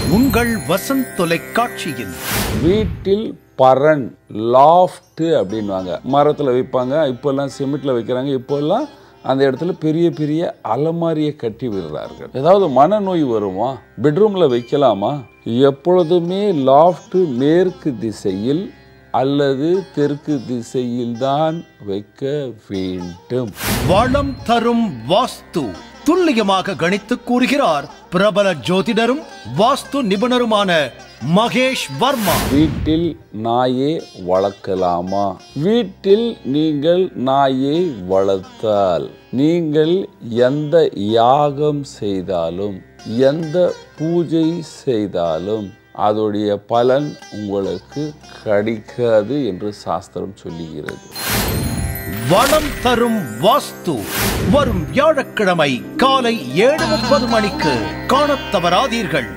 உங்கள் வசந்த் தொலைக்காட்சியில் வீட்டில் பரன் லாஃப்ட் அப்படின்வாங்க மரத்தில் வைப்பாங்க இப்போல்லாம் சிமெண்ட்ல வைக்கிறாங்க இப்போல்லாம் அந்த இடத்துல பெரிய பெரிய அலமாரியை கட்டி விடுறார்கள் ஏதாவது மனநோய் வருமா பெட்ரூம்ல வைக்கலாமா எப்பொழுதுமே லாஃப்ட் மேற்கு திசையில் அல்லது தெற்கு திசையில் தான் வைக்க வேண்டும் வளம் தரும் வாஸ்து துல்லியமாக கணித்து கூறுகிறார் பிரபல ஜோதிடரும் வாஸ்து நிபுணருமான மகேஷ் வர்மா வீட்டில் நாயை வளர்க்கலாமா வீட்டில் நீங்கள் நாயை வளர்த்தால் நீங்கள் எந்த யாகம் செய்தாலும் எந்த பூஜை செய்தாலும் அதோடைய பலன் உங்களுக்கு கிடைக்காது என்று சாஸ்திரம் சொல்லுகிறது வளம் தரும் வாஸ்து வரும் வியாழக்கிழமை காலை ஏழு முப்பது மணிக்கு காணத் தவறாதீர்கள்